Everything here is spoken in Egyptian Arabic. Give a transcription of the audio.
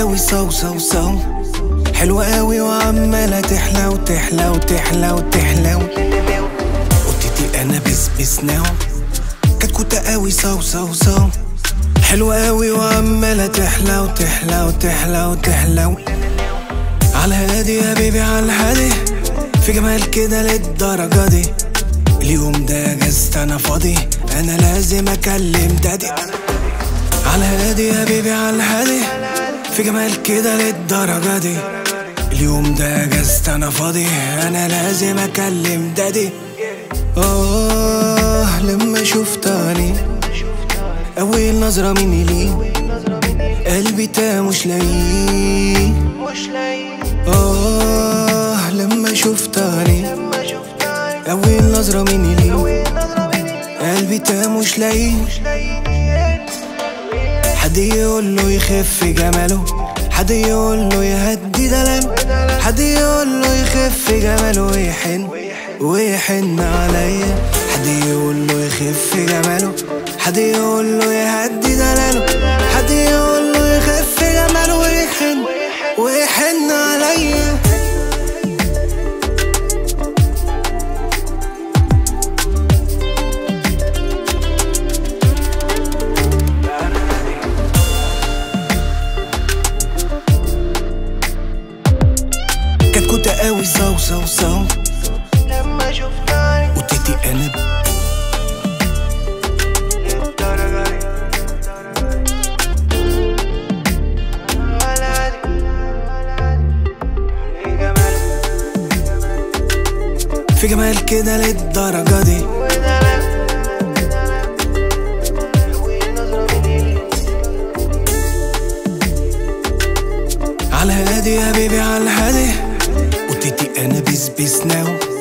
قوي صو صو صو حلوة قوي وعمالة تحلى وتحلى وتحلى وتحلى قطتي انا بس بس ناو كتكوتة قوي صو صو صو حلوة قوي وعمالة تحلى وتحلى وتحلى وتحلى على الهادي يا بيبي على الهادي في جمال كده للدرجة دي اليوم ده اجازت انا فاضي انا لازم اكلم دادي على الهادي يا بيبي على الهادي في جمال كده للدرجة دي اليوم ده اجازت انا فاضي انا لازم اكلم دادي اه لما شفت عليه اول نظرة مني ليه قلبي تا مش لاقيه اه لما شفت عليه اول نظرة مني ليه قلبي تا مش لاقيه حد يقول له يخف جماله حد يقول له يهدي دلاله حد يقول له يخف جماله ويحن ويحن عليا حد يقول له يخف جماله حد يقول له يهدي دلاله حد يقول له يخف جماله ويحن ويحن عليا كتكوتة قوي صو صو صو لما شفتني وتيتي انا للدرجة دي ولا دي ايه جمالك في جمال كده للدرجة دي وده لا أول نظرة مني ليك على الهادي يا بيبي على الهادي وتيتي انا بس بس ناو